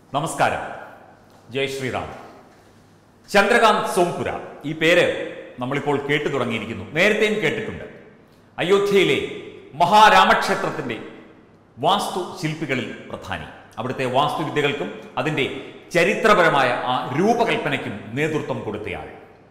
നമസ്കാരം ജയ് ശ്രീറാം ചന്ദ്രകാന്ത് സോംപുര ഈ പേര് നമ്മളിപ്പോൾ കേട്ടു തുടങ്ങിയിരിക്കുന്നു നേരത്തെയും കേട്ടിട്ടുണ്ട് അയോധ്യയിലെ മഹാരാമക്ഷേത്രത്തിന്റെ വാസ്തു ശില്പികളിൽ പ്രധാനി അവിടുത്തെ വാസ്തുവിദ്യകൾക്കും അതിൻ്റെ ചരിത്രപരമായ ആ രൂപകൽപ്പനയ്ക്കും നേതൃത്വം കൊടുത്തയാൾ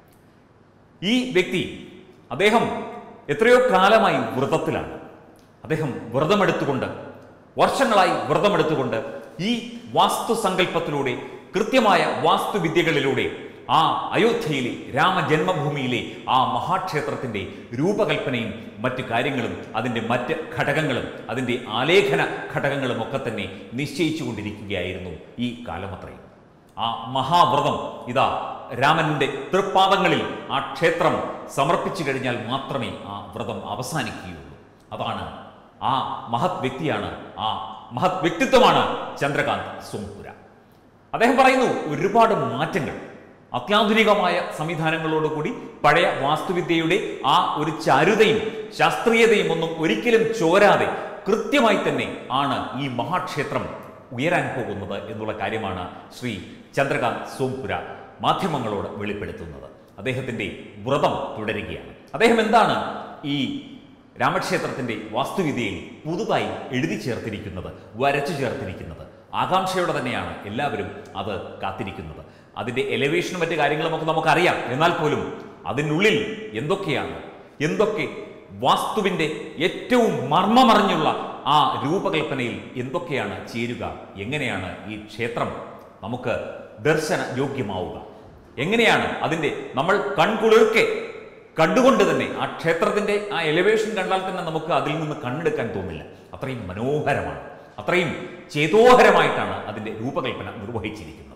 ഈ വ്യക്തി അദ്ദേഹം എത്രയോ കാലമായി വ്രതത്തിലാണ് അദ്ദേഹം വ്രതമെടുത്തുകൊണ്ട് വർഷങ്ങളായി വ്രതമെടുത്തുകൊണ്ട് ഈ വാസ്തുസങ്കല്പത്തിലൂടെ കൃത്യമായ വാസ്തുവിദ്യകളിലൂടെ ആ അയോധ്യയിലെ രാമജന്മഭൂമിയിലെ ആ മഹാക്ഷേത്രത്തിന്റെ രൂപകൽപ്പനയും മറ്റു കാര്യങ്ങളും അതിൻ്റെ മറ്റ് ഘടകങ്ങളും അതിൻ്റെ ആലേഖന ഘടകങ്ങളും ഒക്കെ തന്നെ നിശ്ചയിച്ചു കൊണ്ടിരിക്കുകയായിരുന്നു ഈ കാലമത്രയും ആ മഹാവ്രതം ഇതാ രാമന്റെ തൃപ്പാദങ്ങളിൽ ആ ക്ഷേത്രം സമർപ്പിച്ചു കഴിഞ്ഞാൽ മാത്രമേ ആ വ്രതം അവസാനിക്കുകയുള്ളൂ അതാണ് ആ മഹത് വ്യക്തിയാണ് ആ മഹത് വ്യക്തിത്വമാണ് ചന്ദ്രകാന്ത് സോംപുര അദ്ദേഹം പറയുന്നു ഒരുപാട് മാറ്റങ്ങൾ അത്യാധുനികമായ സംവിധാനങ്ങളോടുകൂടി പഴയ വാസ്തുവിദ്യയുടെ ആ ഒരു ചാരുതയും ശാസ്ത്രീയതയും ഒന്നും ഒരിക്കലും ചോരാതെ കൃത്യമായി തന്നെ ആണ് ഈ മഹാക്ഷേത്രം ഉയരാൻ പോകുന്നത് എന്നുള്ള കാര്യമാണ് ശ്രീ ചന്ദ്രകാന്ത് സോംപുര മാധ്യമങ്ങളോട് വെളിപ്പെടുത്തുന്നത് അദ്ദേഹത്തിന്റെ വ്രതം തുടരുകയാണ് അദ്ദേഹം എന്താണ് ഈ രാമക്ഷേത്രത്തിന്റെ വാസ്തുവിദ്യയിൽ പുതുതായി എഴുതി ചേർത്തിരിക്കുന്നത് വരച്ചു ചേർത്തിരിക്കുന്നത് ആകാംക്ഷയോടെ തന്നെയാണ് എല്ലാവരും അത് കാത്തിരിക്കുന്നത് അതിന്റെ എലവേഷനും മറ്റു കാര്യങ്ങളുമൊക്കെ നമുക്കറിയാം എന്നാൽ പോലും അതിനുള്ളിൽ എന്തൊക്കെയാണ് എന്തൊക്കെ വാസ്തുവിന്റെ ഏറ്റവും മർമ്മമറിഞ്ഞുള്ള ആ രൂപകൽപ്പനയിൽ എന്തൊക്കെയാണ് ചേരുക എങ്ങനെയാണ് ഈ ക്ഷേത്രം നമുക്ക് ദർശന യോഗ്യമാവുക എങ്ങനെയാണ് അതിൻ്റെ നമ്മൾ കൺകുളിർക്കെ കണ്ടുകൊണ്ട് തന്നെ ആ ക്ഷേത്രത്തിന്റെ ആ എലിവേഷൻ കണ്ടാൽ തന്നെ നമുക്ക് അതിൽ നിന്ന് കണ്ണെടുക്കാൻ തോന്നില്ല അത്രയും മനോഹരമാണ് അത്രയും ചേതോഹരമായിട്ടാണ് അതിന്റെ രൂപകൽപ്പന നിർവഹിച്ചിരിക്കുന്നത്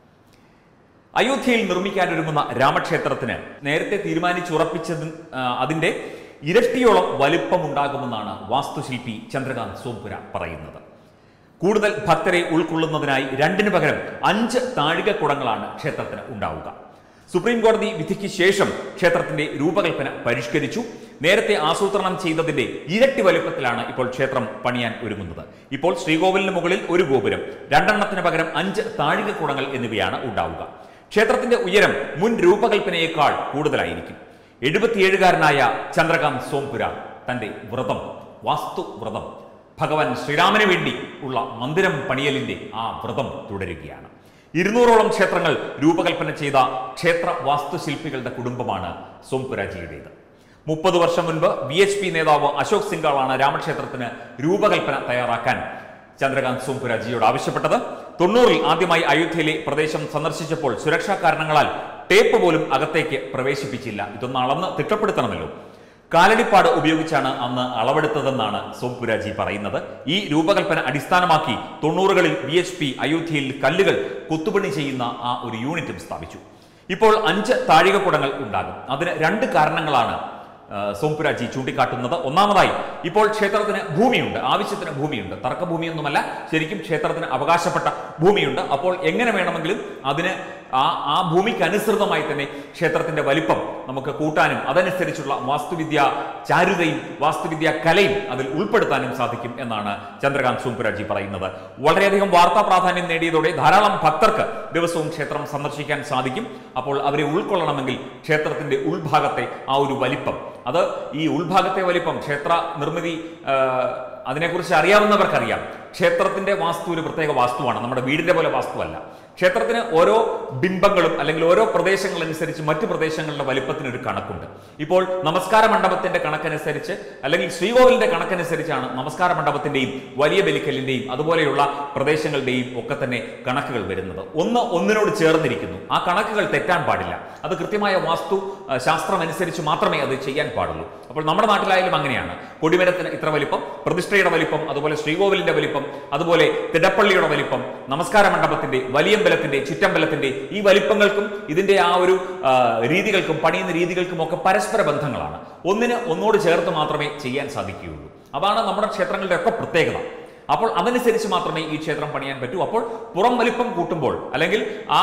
അയോധ്യയിൽ നിർമ്മിക്കാൻ ഒരുങ്ങുന്ന രാമക്ഷേത്രത്തിന് നേരത്തെ തീരുമാനിച്ചുറപ്പിച്ചത് ആ, അതിന്റെ ഇരട്ടിയോളം വലിപ്പമുണ്ടാകുമെന്നാണ് വാസ്തുശില്പി ചന്ദ്രകാന്ത് സോംപുര പറയുന്നത് കൂടുതൽ ഭക്തരെ ഉൾക്കൊള്ളുന്നതിനായി രണ്ടിനു പകരം അഞ്ച് താഴികക്കുടങ്ങളാണ് ക്ഷേത്രത്തിന് ഉണ്ടാവുക സുപ്രീം കോടതി വിധിക്ക് ശേഷം ക്ഷേത്രത്തിന്റെ രൂപകൽപ്പന പരിഷ്കരിച്ചു നേരത്തെ ആസൂത്രണം ചെയ്തതിന്റെ ഇരട്ടി വലുപ്പത്തിലാണ് ഇപ്പോൾ ക്ഷേത്രം പണിയാൻ ഒരുങ്ങുന്നത് ഇപ്പോൾ ശ്രീകോവിലിന് മുകളിൽ ഒരു ഗോപുരം രണ്ടെണ്ണത്തിന് പകരം അഞ്ച് താഴികക്കുടങ്ങൾ എന്നിവയാണ് ഉണ്ടാവുക ക്ഷേത്രത്തിന്റെ ഉയരം മുൻ രൂപകൽപ്പനയേക്കാൾ കൂടുതലായിരിക്കും എഴുപത്തിയേഴുകാരനായ ചന്ദ്രകാന്ത് സോംപുര തന്റെ വ്രതം വാസ്തു വ്രതം ഭഗവാൻ ശ്രീരാമന് വേണ്ടി ഉള്ള മന്ദിരം പണിയലിന്റെ ആ വ്രതം തുടരുകയാണ് ഇരുന്നൂറോളം ക്ഷേത്രങ്ങൾ രൂപകൽപ്പന ചെയ്ത ക്ഷേത്ര വാസ്തുശില്പികളുടെ കുടുംബമാണ് സോംപുരാജിയുടേത് മുപ്പത് വർഷം മുൻപ് ബി എച്ച് പി നേതാവ് അശോക് സിംഗാളാണ് രാമക്ഷേത്രത്തിന് രൂപകൽപ്പന തയ്യാറാക്കാൻ ചന്ദ്രകാന്ത് സോംപുരാജിയോട് ആവശ്യപ്പെട്ടത് തൊണ്ണൂറിൽ ആദ്യമായി അയോധ്യയിലെ പ്രദേശം സന്ദർശിച്ചപ്പോൾ സുരക്ഷാ കാരണങ്ങളാൽ ടേപ്പ് പോലും അകത്തേക്ക് പ്രവേശിപ്പിച്ചില്ല ഇതൊന്ന് അളന്ന് തിട്ടപ്പെടുത്തണമല്ലോ കാലടിപ്പാട് ഉപയോഗിച്ചാണ് അന്ന് അളവെടുത്തതെന്നാണ് സോംപുരാജി പറയുന്നത് ഈ രൂപകൽപ്പന അടിസ്ഥാനമാക്കി തൊണ്ണൂറുകളിൽ ബി എച്ച് പി അയോധ്യയിൽ കല്ലുകൾ കുത്തുപണി ചെയ്യുന്ന ആ ഒരു യൂണിറ്റും സ്ഥാപിച്ചു ഇപ്പോൾ അഞ്ച് താഴികക്കുടങ്ങൾ ഉണ്ടാകും അതിന് രണ്ട് കാരണങ്ങളാണ് ആ, സോംപുരാജി ചൂണ്ടിക്കാട്ടുന്നത് ഒന്നാമതായി ഇപ്പോൾ ക്ഷേത്രത്തിന് ഭൂമിയുണ്ട് ആവശ്യത്തിന് ഭൂമിയുണ്ട് തർക്കഭൂമിയൊന്നുമല്ല ശരിക്കും ക്ഷേത്രത്തിന് അവകാശപ്പെട്ട ഭൂമിയുണ്ട് അപ്പോൾ എങ്ങനെ വേണമെങ്കിലും അതിന് ആ ആ ഭൂമിക്ക് അനുസൃതമായി തന്നെ ക്ഷേത്രത്തിന്റെ വലിപ്പം നമുക്ക് കൂട്ടാനും അതനുസരിച്ചുള്ള വാസ്തുവിദ്യ ചാരുതയും വാസ്തുവിദ്യ കലയും അതിൽ ഉൾപ്പെടുത്താനും സാധിക്കും എന്നാണ് ചന്ദ്രകാന്ത് സോംപുരാജി പറയുന്നത് വളരെയധികം വാർത്താ പ്രാധാന്യം നേടിയതോടെ ധാരാളം ഭക്തർക്ക് ദിവസവും ക്ഷേത്രം സന്ദർശിക്കാൻ സാധിക്കും അപ്പോൾ അവരെ ഉൾക്കൊള്ളണമെങ്കിൽ ക്ഷേത്രത്തിന്റെ ഉൾഭാഗത്തെ ആ ഒരു വലിപ്പം അത് ഈ ഉൾഭാഗത്തെ വലിപ്പം ക്ഷേത്ര നിർമ്മിതി ആ, അതിനെക്കുറിച്ച് അറിയാവുന്നവർക്കറിയാം ക്ഷേത്രത്തിന്റെ വാസ്തു ഒരു പ്രത്യേക വാസ്തുവാണ് നമ്മുടെ വീടിന്റെ പോലെ വാസ്തുവല്ല ക്ഷേത്രത്തിന് ഓരോ ബിംബങ്ങളും അല്ലെങ്കിൽ ഓരോ പ്രദേശങ്ങളനുസരിച്ച് മറ്റു പ്രദേശങ്ങളുടെ വലിപ്പത്തിന് ഒരു കണക്കുണ്ട് ഇപ്പോൾ നമസ്കാര മണ്ഡപത്തിന്റെ കണക്കനുസരിച്ച് അല്ലെങ്കിൽ ശ്രീകോവിലിന്റെ കണക്കനുസരിച്ചാണ് നമസ്കാര മണ്ഡപത്തിന്റെയും വലിയ ബലിക്കലിന്റെയും അതുപോലെയുള്ള പ്രദേശങ്ങളുടെയും ഒക്കെ തന്നെ കണക്കുകൾ വരുന്നത് ഒന്ന് ഒന്നിനോട് ചേർന്നിരിക്കുന്നു ആ കണക്കുകൾ തെറ്റാൻ പാടില്ല അത് കൃത്യമായ വാസ്തു ആ, ശാസ്ത്രം അനുസരിച്ച് മാത്രമേ അത് ചെയ്യാൻ പാടുള്ളൂ അപ്പോൾ നമ്മുടെ നാട്ടിലായാലും അങ്ങനെയാണ് കൊടിമരത്തിന് ഇത്ര വലിപ്പം പ്രതിഷ്ഠയുടെ വലിപ്പം അതുപോലെ ശ്രീകോവിലിന്റെ വലിപ്പം അതുപോലെ തിടപ്പള്ളിയുടെ വലിപ്പം നമസ്കാര മണ്ഡപത്തിന്റെ വലിയമ്പലത്തിന്റെ ചുറ്റമ്പലത്തിന്റെ ഈ വലിപ്പങ്ങൾക്കും ഇതിന്റെ ആ ഒരു ആ, രീതികൾക്കും പണിയുന്ന രീതികൾക്കും ഒക്കെ പരസ്പര ബന്ധങ്ങളാണ് ഒന്നിന് ഒന്നോട് ചേർത്ത് മാത്രമേ ചെയ്യാൻ സാധിക്കുകയുള്ളൂ അതാണ് നമ്മുടെ ക്ഷേത്രങ്ങളുടെ ഒക്കെ പ്രത്യേകത അപ്പോൾ അതനുസരിച്ച് മാത്രമേ ഈ ക്ഷേത്രം പണിയാൻ പറ്റൂ അപ്പോൾ പുറം വലിപ്പം കൂട്ടുമ്പോൾ അല്ലെങ്കിൽ ആ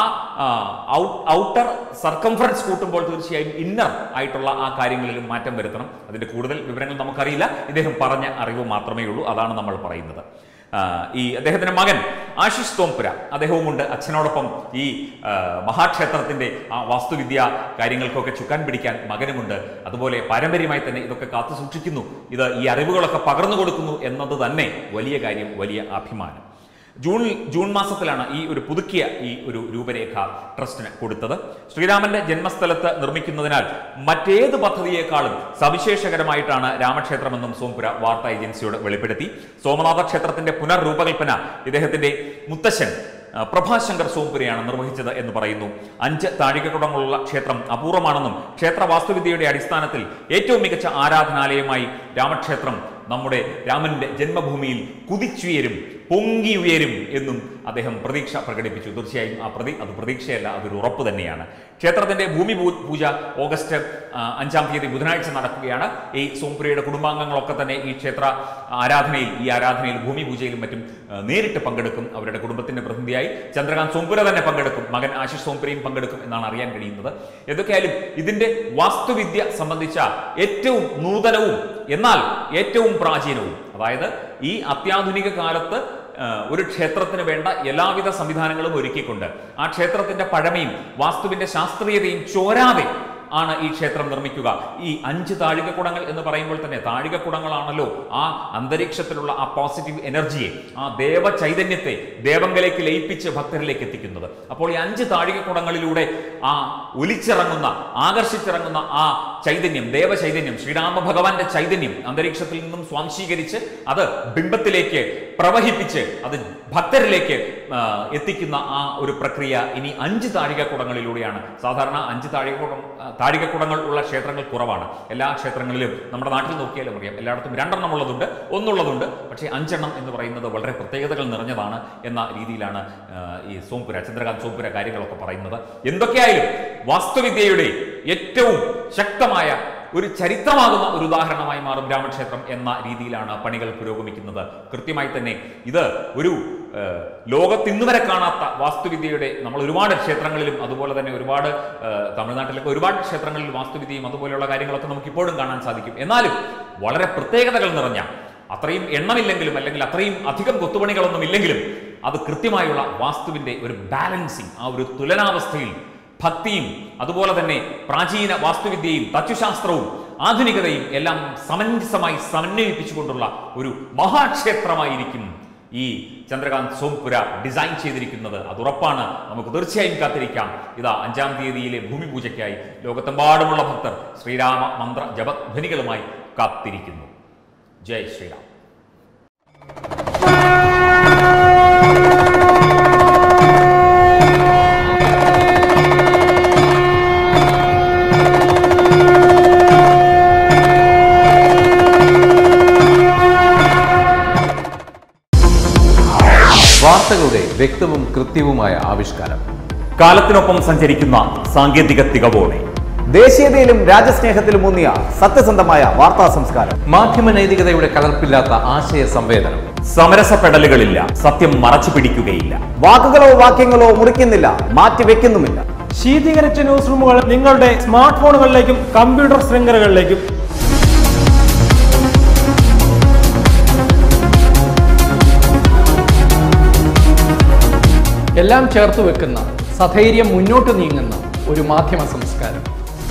ഔട്ടർ സർക്കംഫറൻസ് കൂട്ടുമ്പോൾ തീർച്ചയായും ഇന്നർ ആയിട്ടുള്ള ആ കാര്യങ്ങളിലും മാറ്റം വരുത്തണം അതിന്റെ കൂടുതൽ വിവരങ്ങൾ നമുക്കറിയില്ല ഇദ്ദേഹം പറഞ്ഞ അറിവ് മാത്രമേ ഉള്ളൂ അതാണ് നമ്മൾ പറയുന്നത് ആ, ഈ അദ്ദേഹത്തിന്റെ മകൻ ആശിഷ് തോംപുര അദ്ദേഹവും ഉണ്ട് അച്ഛനോടൊപ്പം ഈ ആ, മഹാക്ഷേത്രത്തിന്റെ ആ വാസ്തുവിദ്യ കാര്യങ്ങൾക്കൊക്കെ ചുക്കാൻ പിടിക്കാൻ മകനുമുണ്ട് അതുപോലെ പാരമ്പര്യമായി തന്നെ ഇതൊക്കെ കാത്തു സൂക്ഷിക്കുന്നു ഇത് ഈ അറിവുകളൊക്കെ പകർന്നു കൊടുക്കുന്നു എന്നത് തന്നെ വലിയ കാര്യം വലിയ അഭിമാനം ജൂൺ ജൂൺ മാസത്തിലാണ് ഈ ഒരു പുതുക്കിയ ഈ ഒരു രൂപരേഖ ട്രസ്റ്റിന് കൊടുത്തത് ശ്രീരാമന്റെ ജന്മസ്ഥലത്ത് നിർമ്മിക്കുന്നതിനാൽ മറ്റേത് പദ്ധതിയേക്കാളും സവിശേഷകരമായിട്ടാണ് രാമക്ഷേത്രമെന്നും സോംപുര വാർത്താ ഏജൻസിയോട് വെളിപ്പെടുത്തി സോമനാഥ ക്ഷേത്രത്തിന്റെ പുനർരൂപകൽപ്പന ഇദ്ദേഹത്തിന്റെ മുത്തശ്ശൻ ആ, പ്രഭാശങ്കർ സോംപുരയാണ് നിർവഹിച്ചത് എന്ന് പറയുന്നു അഞ്ച് താഴികക്കുടങ്ങളുള്ള ക്ഷേത്രം അപൂർവമാണെന്നും ക്ഷേത്ര വാസ്തുവിദ്യയുടെ അടിസ്ഥാനത്തിൽ ഏറ്റവും മികച്ച ആരാധനാലയമായി രാമക്ഷേത്രം നമ്മുടെ രാമന്റെ ജന്മഭൂമിയിൽ കുതിച്ചുയരും പൊങ്ങി ഉയരും എന്നും അദ്ദേഹം പ്രതീക്ഷ പ്രകടിപ്പിച്ചു തീർച്ചയായും ആ പ്രതി അത് പ്രതീക്ഷയല്ല അതൊരു ഉറപ്പ് തന്നെയാണ് ക്ഷേത്രത്തിന്റെ ഭൂമി പൂ- പൂജ ഓഗസ്റ്റ് ആ, അഞ്ചാം തീയതി ബുധനാഴ്ച നടക്കുകയാണ് ഈ സോംപുരയുടെ കുടുംബാംഗങ്ങളൊക്കെ തന്നെ ഈ ക്ഷേത്ര ആരാധനയിൽ ഈ ആരാധനയിൽ ഭൂമി പൂജയിലും മറ്റും ആ, നേരിട്ട് പങ്കെടുക്കും അവരുടെ കുടുംബത്തിന്റെ പ്രതിനിധിയായി ചന്ദ്രകാന്ത് സോംപുര തന്നെ പങ്കെടുക്കും മകൻ ആശിഷ് സോംപുരയും പങ്കെടുക്കും എന്നാണ് അറിയാൻ കഴിയുന്നത് എന്തൊക്കെയായാലും ഇതിന്റെ വാസ്തുവിദ്യ സംബന്ധിച്ച ഏറ്റവും നൂതനവും എന്നാൽ ഏറ്റവും പ്രാചീനവും അതായത് ഈ അത്യാധുനിക കാലത്ത് ആ, ഒരു ക്ഷേത്രത്തിന് വേണ്ട എല്ലാവിധ സംവിധാനങ്ങളും ഒരുക്കിക്കൊണ്ട് ആ ക്ഷേത്രത്തിന്റെ പഴമയും വാസ്തുവിന്റെ ശാസ്ത്രീയതയും ചോരാതെ ആണ് ഈ ക്ഷേത്രം നിർമ്മിക്കുക ഈ അഞ്ച് താഴികക്കുടങ്ങൾ എന്ന് പറയുമ്പോൾ തന്നെ താഴികക്കുടങ്ങളാണല്ലോ ആ അന്തരീക്ഷത്തിലുള്ള ആ പോസിറ്റീവ് എനർജിയെ ആ ദേവ ചൈതന്യത്തെ ദേവങ്കലേക്ക് ലയിപ്പിച്ച് ഭക്തരിലേക്ക് എത്തിക്കുന്നത് അപ്പോൾ ഈ അഞ്ച് താഴികക്കുടങ്ങളിലൂടെ ആ ഒലിച്ചിറങ്ങുന്ന ആകർഷിച്ചിറങ്ങുന്ന ആ ചൈതന്യം ദേവ ചൈതന്യം ശ്രീരാമ ഭഗവാന്റെ ചൈതന്യം അന്തരീക്ഷത്തിൽ നിന്നും സ്വാംശീകരിച്ച് അത് ബിംബത്തിലേക്ക് പ്രവഹിപ്പിച്ച് അത് ഭക്തരിലേക്ക് ആ, എത്തിക്കുന്ന ആ ഒരു പ്രക്രിയ ഇനി അഞ്ച് താഴികക്കുടങ്ങളിലൂടെയാണ് സാധാരണ അഞ്ച് താഴികക്കുടം ആ, താഴികക്കുടങ്ങൾ ഉള്ള ക്ഷേത്രങ്ങൾ കുറവാണ് എല്ലാ ക്ഷേത്രങ്ങളിലും നമ്മുടെ നാട്ടിൽ നോക്കിയാലും അറിയാം എല്ലായിടത്തും രണ്ടെണ്ണം ഉള്ളതുണ്ട് ഒന്നുള്ളതുണ്ട് പക്ഷേ അഞ്ചെണ്ണം എന്ന് പറയുന്നത് വളരെ പ്രത്യേകതകൾ നിറഞ്ഞതാണ് എന്ന രീതിയിലാണ് ആ, ഈ സോംപുര ചന്ദ്രകാന്ത് സോംപുര കാര്യങ്ങളൊക്കെ പറയുന്നത് എന്തൊക്കെയായാലും വാസ്തുവിദ്യയുടെ ഏറ്റവും ശക്തമായ ഒരു ചരിത്രമാകുന്ന ഒരു ഉദാഹരണമായി മാറും രാമക്ഷേത്രം എന്ന രീതിയിലാണ് പണികൾ പുരോഗമിക്കുന്നത് കൃത്യമായി തന്നെ ഇത് ഒരു ഏഹ്, ലോകത്ത് ഇന്ന് വരെ കാണാത്ത വാസ്തുവിദ്യയുടെ നമ്മൾ ഒരുപാട് ക്ഷേത്രങ്ങളിലും അതുപോലെ തന്നെ ഒരുപാട് ഏഹ്, തമിഴ്നാട്ടിലൊക്കെ ഒരുപാട് ക്ഷേത്രങ്ങളിൽ വാസ്തുവിദ്യയും അതുപോലെയുള്ള കാര്യങ്ങളൊക്കെ നമുക്ക് ഇപ്പോഴും കാണാൻ സാധിക്കും എന്നാലും വളരെ പ്രത്യേകതകൾ നിറഞ്ഞ അത്രയും എണ്ണമില്ലെങ്കിലും അല്ലെങ്കിൽ അത്രയും അധികം കൊത്തുപണികളൊന്നും ഇല്ലെങ്കിലും അത് കൃത്യമായുള്ള വാസ്തുവിന്റെ ഒരു ബാലൻസിങ് ആ ഒരു തുലനാവസ്ഥയിൽ ഭക്തിയും അതുപോലെ തന്നെ പ്രാചീന വാസ്തുവിദ്യയും തച്ചുശാസ്ത്രവും ആധുനികതയും എല്ലാം സമഞ്ജസമായി സമന്വയിപ്പിച്ചുകൊണ്ടുള്ള ഒരു മഹാക്ഷേത്രമായിരിക്കും ഈ ചന്ദ്രകാന്ത് സോംപുര ഡിസൈൻ ചെയ്തിരിക്കുന്നത് അത് ഉറപ്പാണ് നമുക്ക് തീർച്ചയായും കാത്തിരിക്കാം ഇതാ അഞ്ചാം തീയതിയിലെ ഭൂമി പൂജയ്ക്കായി ലോകത്തെമ്പാടുമുള്ള ഭക്തർ ശ്രീരാമ മന്ത്ര ജപധ്വനികളുമായി കാത്തിരിക്കുന്നു ജയ് ശ്രീറാം വാർത്തകളുടെ വ്യക്തവും കൃത്യവുമായ ആവിഷ്കാരം കാലത്തിനൊപ്പം സഞ്ചരിക്കുന്ന സാങ്കേതിക തികവോടെ ദേശീയതയിലും രാജ്യസ്നേഹത്തിലും ഊന്നിയ സത്യസന്ധമായ വാർത്താ സംസ്കാരം മാധ്യമ നൈതികതയുടെ കലർപ്പില്ലാത്ത ആശയ സംവേദനം സമരസപ്പെടലുകളില്ല സത്യം മറച്ചു പിടിക്കുകയില്ല വാക്കുകളോ വാക്യങ്ങളോ മുറിക്കുന്നില്ല മാറ്റിവെക്കുന്നുമില്ല ശീതീകരിച്ച ന്യൂസ് റൂമുകൾ നിങ്ങളുടെ സ്മാർട്ട് ഫോണുകളിലേക്കും കമ്പ്യൂട്ടർ ശൃംഖലകളിലേക്കും എല്ലാം ചേർത്ത് വെക്കുന്ന സധൈര്യം മുന്നോട്ട് നീങ്ങുന്ന ഒരു മാധ്യമ സംസ്കാരം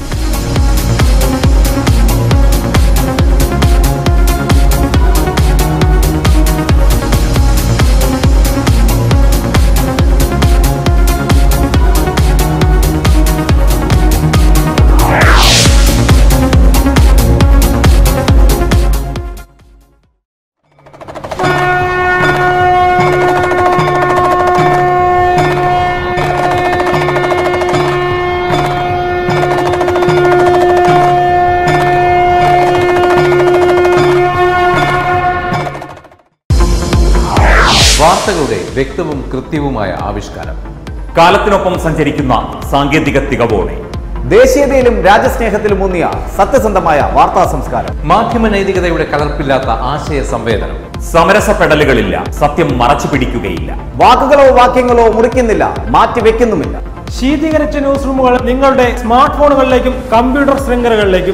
വാർത്തകളുടെ വ്യക്തവും കൃത്യവുമായ ആവിഷ്കാരം കാലത്തിനൊപ്പം സഞ്ചരിക്കുന്ന സാങ്കേതിക തികവോടെ ദേശീയതയിലും രാജ്യസ്നേഹത്തിലും ഊന്നിയ സത്യസന്ധമായ വാർത്താ സംസ്കാരം മാധ്യമ നൈതികതയുടെ കലർപ്പില്ലാത്ത ആശയ സംവേദനം സമരസപ്പെടലുകളില്ല സത്യം മറച്ചു പിടിക്കുകയില്ല വാക്കുകളോ വാക്യങ്ങളോ മുറിക്കുന്നില്ല മാറ്റിവെക്കുന്നുമില്ല ശീതീകരിച്ച ന്യൂസ് റൂമുകൾ നിങ്ങളുടെ സ്മാർട്ട് ഫോണുകളിലേക്കും കമ്പ്യൂട്ടർ ശൃംഖലകളിലേക്കും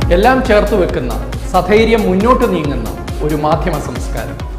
എല്ലാം ചേർത്ത് വെക്കുന്ന സധൈര്യം മുന്നോട്ട് നീങ്ങുന്ന ഒരു മാധ്യമ സംസ്കാരം